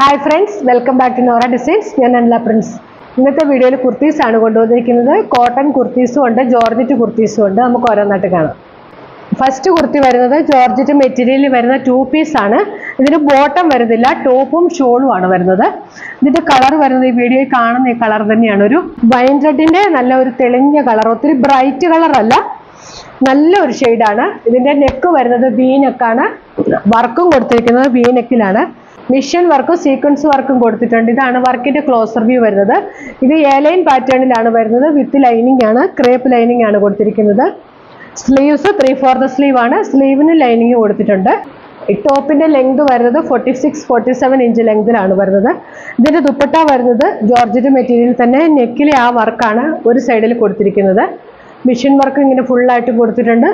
hi friends welcome back to Nora designs ഞാൻ Anila Prince ഇന്നത്തെ വീഡിയോയിൽ കുർത്തീസ് ആണ് കൊണ്ടുവന്നിരിക്കുന്നത് കോട്ടൺ കുർത്തീസും ഉണ്ട് ജോർജറ്റ് കുർത്തീസും ഉണ്ട് നമുക്ക് ഓരോന്നായിട്ട് കാണാം ഫസ്റ്റ് കുർത്തി വരുന്നത് ജോർജറ്റ് മെറ്റീരിയലിൽ വരുന്ന ടു പീസ് ആണ് ഇതിന് ബോട്ടം വരുന്നില്ല ടോപ്പും ഷോളും ആണ് വരുന്നത് ഇതിന്റെ കളർ വരുന്നത് ഈ വീഡിയോയിൽ കാണുന്ന ഈ കളർ തന്നെയാണ് ഒരു വൈൻ റെഡിന്റെ നല്ല ഒരു തെളിഞ്ഞ കളർ ഒത്തിരി ബ്രൈറ്റ് കളർ അല്ല നല്ല ഒരു ഷെയ്ഡാണ് ഇതിന്റെ നെക്ക് വരുന്നത് വി നെക്കാണ് വർക്കും കൊടുത്തിരിക്കുന്നത് വി നെക്കിലാണ് മിഷൻ വർക്കും സീക്വൻസ് വർക്കും കൊടുത്തിട്ടുണ്ട് ഇതാണ് വർക്കിന്റെ ക്ലോസർ വ്യൂ വരുന്നത് ഇത് എ ലൈൻ പാറ്റേണിലാണ് വരുന്നത് വിത്ത് ലൈനിങ് ആണ് ക്രേപ്പ് ലൈനിങ് ആണ് കൊടുത്തിരിക്കുന്നത് സ്ലീവ്സ് ത്രീ ഫോർത്ത് സ്ലീവ് ആണ് സ്ലീവിന് ലൈനിങ് കൊടുത്തിട്ടുണ്ട് ഈ ടോപ്പിന്റെ ലെങ്ത് വരുന്നത് forty six forty seven inch ലെങ്തിലാണ് വരുന്നത് ഇതിന്റെ ദുപ്പട്ട വരുന്നത് ജോർജറ്റ് മെറ്റീരിയൽ തന്നെ നെക്കിലെ ആ വർക്കാണ് ഒരു സൈഡിൽ കൊടുത്തിരിക്കുന്നത് മിഷൻ വർക്ക് ഇങ്ങനെ ഫുള്ളായിട്ട് കൊടുത്തിട്ടുണ്ട്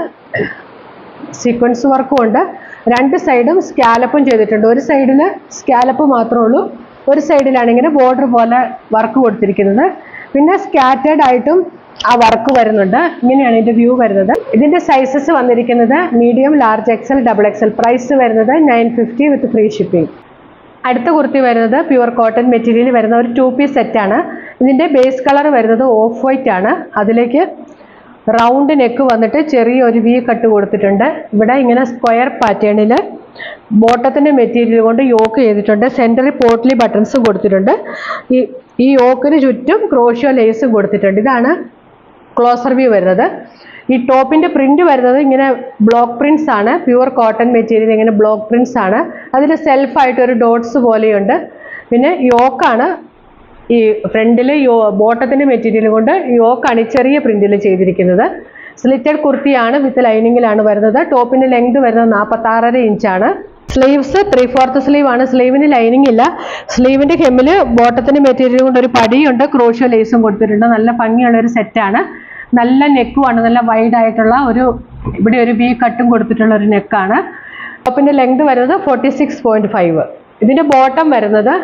സീക്വൻസ് വർക്കും ഉണ്ട് രണ്ട് സൈഡും സ്കാലപ്പും ചെയ്തിട്ടുണ്ട് ഒരു സൈഡിൽ സ്കാലപ്പ് മാത്രമേ ഉള്ളൂ ഒരു സൈഡിലാണ് ഇങ്ങനെ ബോർഡർ പോലെ വർക്ക് കൊടുത്തിരിക്കുന്നത് പിന്നെ സ്കാറ്റേഡ് ആയിട്ടും ആ വർക്ക് വരുന്നുണ്ട് ഇങ്ങനെയാണ് ഇതിന്റെ വ്യൂ വരുന്നത് ഇതിന്റെ സൈസസ് വന്നിരിക്കുന്നത് medium large XL double XL price വരുന്നത് nine fifty with free shipping അടുത്ത കുർത്തി വരുന്നത് പ്യുവർ കോട്ടൺ മെറ്റീരിയൽ വരുന്ന ഒരു ടു പീസ് സെറ്റാണ് ഇതിന്റെ ബേസ് കളർ വരുന്നത് ഓഫ് വൈറ്റ് ആണ് അതിലേക്ക് റൗണ്ട് നെക്ക് വന്നിട്ട് ചെറിയ ഒരു വി കട്ട് കൊടുത്തിട്ടുണ്ട് ഇവിടെ ഇങ്ങനെ സ്ക്വയർ പാറ്റേണിൽ ബോട്ടത്തിൻ്റെ മെറ്റീരിയൽ കൊണ്ട് യോക്ക് ചെയ്തിട്ടുണ്ട് സെൻറ്ററിൽ പോട്ട്ലി ബട്ടൺസും കൊടുത്തിട്ടുണ്ട് ഈ ഈ യോക്കിന് ചുറ്റും ക്രോഷ്യോ ലേസും കൊടുത്തിട്ടുണ്ട് ഇതാണ് ക്ലോസർ വ്യൂ വരുന്നത് ഈ ടോപ്പിന്റെ പ്രിന്റ് വരുന്നത് ഇങ്ങനെ ബ്ലോക്ക് പ്രിന്റ്സ് ആണ് പ്യുവർ കോട്ടൺ മെറ്റീരിയൽ ഇങ്ങനെ ബ്ലോക്ക് പ്രിന്റ്സ് ആണ് അതിൽ സെൽഫായിട്ട് ഒരു ഡോട്ട്സ് പോലെയുണ്ട് പിന്നെ യോക്കാണ് ഈ ഫ്രണ്ടിൽ യോ ബോട്ടത്തിന്റെ മെറ്റീരിയൽ കൊണ്ട് യോക്കാണ് ഈ ചെറിയ പ്രിന്റിൽ ചെയ്തിരിക്കുന്നത് സ്ലിറ്റഡ് കുർത്തിയാണ് വിത്ത് ലൈനിങ്ങിലാണ് വരുന്നത് ടോപ്പിന്റെ ലെങ്ത് വരുന്നത് നാൽപ്പത്തി ആറര ഇഞ്ചാണ് സ്ലീവ്സ് ത്രീ ഫോർത്ത് സ്ലീവ് ആണ് സ്ലീവിന് ലൈനിങ് ഇല്ല സ്ലീവിന്റെ ഹെമ്മില് ബോട്ടത്തിന്റെ മെറ്റീരിയൽ കൊണ്ട് ഒരു പടിയുണ്ട് ക്രോഷ്യോ ലേസും കൊടുത്തിട്ടുണ്ട് നല്ല ഭംഗിയുള്ള ഒരു സെറ്റാണ് നല്ല നെക്കുമാണ് നല്ല വൈഡ് ആയിട്ടുള്ള ഒരു ഇവിടെ ഒരു വി കട്ടും കൊടുത്തിട്ടുള്ള ഒരു നെക്കാണ് ടോപ്പിന്റെ ലെങ്ത് വരുന്നത് ഫോർട്ടി സിക്സ് പോയിന്റ് ഫൈവ് ഇതിന്റെ ബോട്ടം വരുന്നത്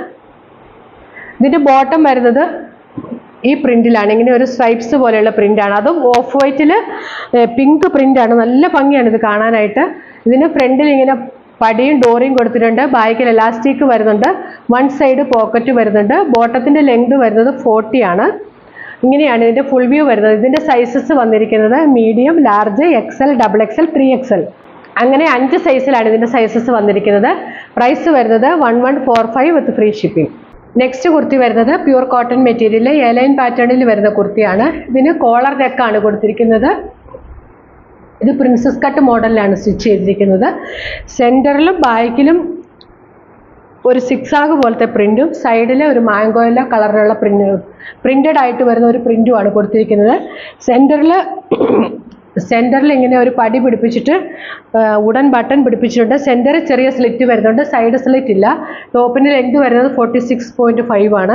ഇതിന്റെ ബോട്ടം വരുന്നത് ഈ പ്രിന്റിലാണ് ഇങ്ങനെ ഒരു സ്ട്രൈപ്സ് പോലെയുള്ള പ്രിന്റാണ് അതും ഓഫ് വൈറ്റിൽ പിങ്ക് പ്രിന്റാണ് നല്ല ഭംഗിയാണ് ഇത് കാണാനായിട്ട് ഇതിന് ഫ്രണ്ടിൽ ഇങ്ങനെ പടിയും ഡോറിയും കൊടുത്തിട്ടുണ്ട് ബാക്കിൽ എലാസ്റ്റിക് വരുന്നുണ്ട് വൺ സൈഡ് പോക്കറ്റ് വരുന്നുണ്ട് ബോട്ടത്തിന്റെ ലെങ്ത് വരുന്നത് ഫോർട്ടി ആണ് ഇങ്ങനെയാണ് ഇതിന്റെ ഫുൾ വ്യൂ വരുന്നത് ഇതിന്റെ സൈസസ് വന്നിരിക്കുന്നത് medium large XL double XL three XL അങ്ങനെ അഞ്ച് സൈസിലാണ് ഇതിന്റെ സൈസസ് വന്നിരിക്കുന്നത് പ്രൈസ് വരുന്നത് one one four five with free shipping next kurti വരുന്നത് പ്യൂർ കോട്ടൺ മെറ്റീരിയൽ എലൈൻ പാറ്റേണിൽ വരുന്ന കുർത്തിയാണ് ഇതിന് കോളർ നെക്കാണ് കൊടുത്തിരിക്കുന്നത് ഇത് പ്രിൻസസ് കട്ട് മോഡലിലാണ് സ്റ്റിച്ച് ചെയ്തിരിക്കുന്നത് സെൻറ്ററിലും ബാക്കിലും ഒരു സിക്സാഗ് പോലത്തെ പ്രിന്റും സൈഡിൽ ഒരു മാംഗോയില കളറിലുള്ള പ്രിന്റ് പ്രിന്റഡ് ആയിട്ട് വരുന്ന ഒരു പ്രിന്റുമാണ് കൊടുത്തിരിക്കുന്നത് സെൻറ്ററിൽ സെൻറ്ററിൽ ഇങ്ങനെ ഒരു പടി പിടിപ്പിച്ചിട്ട് ഉടൻ ബട്ടൺ പിടിപ്പിച്ചിട്ടുണ്ട് സെൻറ്ററിൽ ചെറിയ സ്ലിറ്റ് വരുന്നുണ്ട് സൈഡ് സ്ലിറ്റ് ഇല്ല ടോപ്പിൻ്റെ ലെങ്ത് വരുന്നത് ഫോർട്ടി സിക്സ് പോയിൻറ്റ് ഫൈവ് ആണ്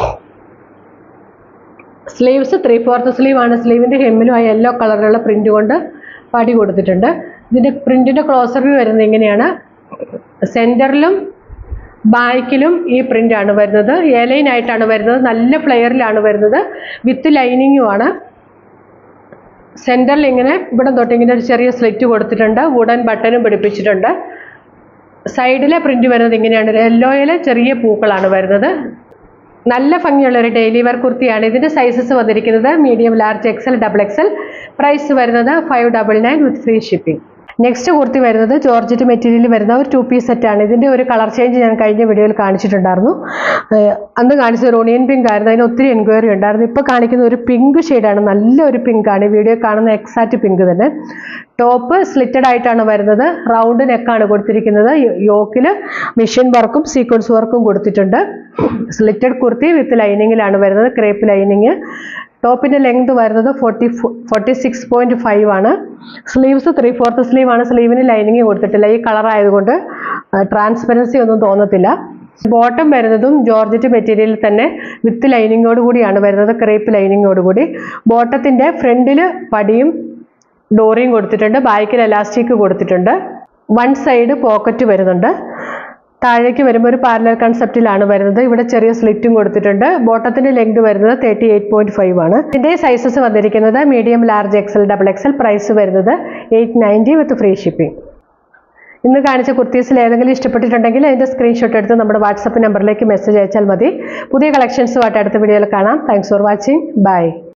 സ്ലീവ്സ് ത്രീ ഫോർത്ത് സ്ലീവ് ആണ് സ്ലീവിൻ്റെ ഹെമ്മിലും ആ യെല്ലോ കളറിലുള്ള പ്രിന്റ് കൊണ്ട് പടി കൊടുത്തിട്ടുണ്ട് ഇതിൻ്റെ പ്രിന്റിൻ്റെ ക്ലോസർ വ്യൂ വരുന്നത് ഇങ്ങനെയാണ് സെൻറ്ററിലും ബാക്കിലും ഈ പ്രിന്റ് ആണ് വരുന്നത് എലൈൻ ആയിട്ടാണ് വരുന്നത് നല്ല ഫ്ലെയറിലാണ് വരുന്നത് വിത്ത് ലൈനിങ്ങും ആണ് സെൻറ്ററിൽ ഇങ്ങനെ ഇവിടെ തൊട്ട് ഇങ്ങനെ ഒരു ചെറിയ സ്ലിറ്റ് കൊടുത്തിട്ടുണ്ട് വുഡൻ ബട്ടനും പിടിപ്പിച്ചിട്ടുണ്ട് സൈഡിലെ പ്രിന്റ് വരുന്നത് ഇങ്ങനെയാണ് യെല്ലോയിലെ ചെറിയ പൂക്കളാണ് വരുന്നത് നല്ല ഭംഗിയുള്ള ഒരു ഡെയിലി വെയർ കുർത്തിയാണ് ഇതിന്റെ സൈസസ് വന്നിരിക്കുന്നത് medium large XL double XL price വരുന്നത് five double nine with free shipping next kurti വരുന്നത് ജോർജറ്റ് മെറ്റീരിയൽ വരുന്ന ഒരു ടു പീസ് സെറ്റാണ് ഇതിൻ്റെ ഒരു കളർ ചേഞ്ച് ഞാൻ കഴിഞ്ഞ വീഡിയോയിൽ കാണിച്ചിട്ടുണ്ടായിരുന്നു ഏഹ് അന്ന് കാണിച്ചത് ഒരു ഓണിയൻ പിങ്ക് ആയിരുന്നു അതിന് ഒത്തിരി എൻക്വയറി ഉണ്ടായിരുന്നു ഇപ്പോൾ കാണിക്കുന്ന ഒരു പിങ്ക് ഷെയ്ഡാണ് നല്ല ഒരു പിങ്ക് ആണ് ഈ വീഡിയോ കാണുന്ന എക്സാക്റ്റ് പിങ്ക് തന്നെ ടോപ്പ് സ്ലിറ്റഡ് ആയിട്ടാണ് വരുന്നത് റൗണ്ട് നെക്കാണ് കൊടുത്തിരിക്കുന്നത് യോക്കിൽ മിഷൻ വർക്കും സീക്വൻസ് വർക്കും കൊടുത്തിട്ടുണ്ട് സ്ലിറ്റഡ് കുർത്തി വിത്ത് ലൈനിങ്ങിലാണ് വരുന്നത് ക്രേപ്പ് ലൈനിങ് ടോപ്പിന്റെ ലെങ്ത് വരുന്നത് forty forty six point five ആണ് സ്ലീവ്സ് ത്രീ ഫോർത്ത് സ്ലീവ് ആണ് സ്ലീവിന് ലൈനിങ് കൊടുത്തിട്ടില്ല ഈ കളർ ആയതുകൊണ്ട് ട്രാൻസ്പെറൻസി ഒന്നും തോന്നത്തില്ല ബോട്ടം വരുന്നതും ജോർജറ്റ് മെറ്റീരിയലിൽ തന്നെ വിത്ത് ലൈനിങ്ങോട് കൂടിയാണ് വരുന്നത് ക്രേപ്പ് ലൈനിങ്ങോട് കൂടി ബോട്ടത്തിന്റെ ഫ്രണ്ടിൽ പടിയും ഡോറിയും കൊടുത്തിട്ടുണ്ട് ബാക്കിൽ എലാസ്റ്റിക് കൊടുത്തിട്ടുണ്ട് വൺ സൈഡ് പോക്കറ്റ് വരുന്നുണ്ട് താഴേക്ക് വരുമ്പോൾ ഒരു പാരലൽ കൺസെപ്റ്റിലാണ് വരുന്നത് ഇവിടെ ചെറിയ സ്ലിറ്റും കൊടുത്തിട്ടുണ്ട് ബോട്ടത്തിന്റെ ലെങ്ത് വരുന്നത് തേർട്ടി എയ്റ്റ് പോയിന്റ് ഫൈവ് ആണ് ഇതിന്റെ സൈസസ് വന്നിരിക്കുന്നത് medium large XL double XL price വരുന്നത് eight ninety with free shipping ഇന്ന് കാണിച്ച കുർത്തീസിൽ ഏതെങ്കിലും ഇഷ്ടപ്പെട്ടിട്ടുണ്ടെങ്കിൽ അതിൻ്റെ സ്ക്രീൻഷോട്ട് എടുത്ത് നമ്മുടെ വാട്സപ്പ് നമ്പറിലേക്ക് മെസ്സേജ് അയച്ചാൽ മതി പുതിയ കളക്ഷൻസുമായിട്ട് അടുത്ത വീഡിയോയിൽ കാണാം താങ്ക്സ് ഫോർ വാച്ചിങ് ബൈ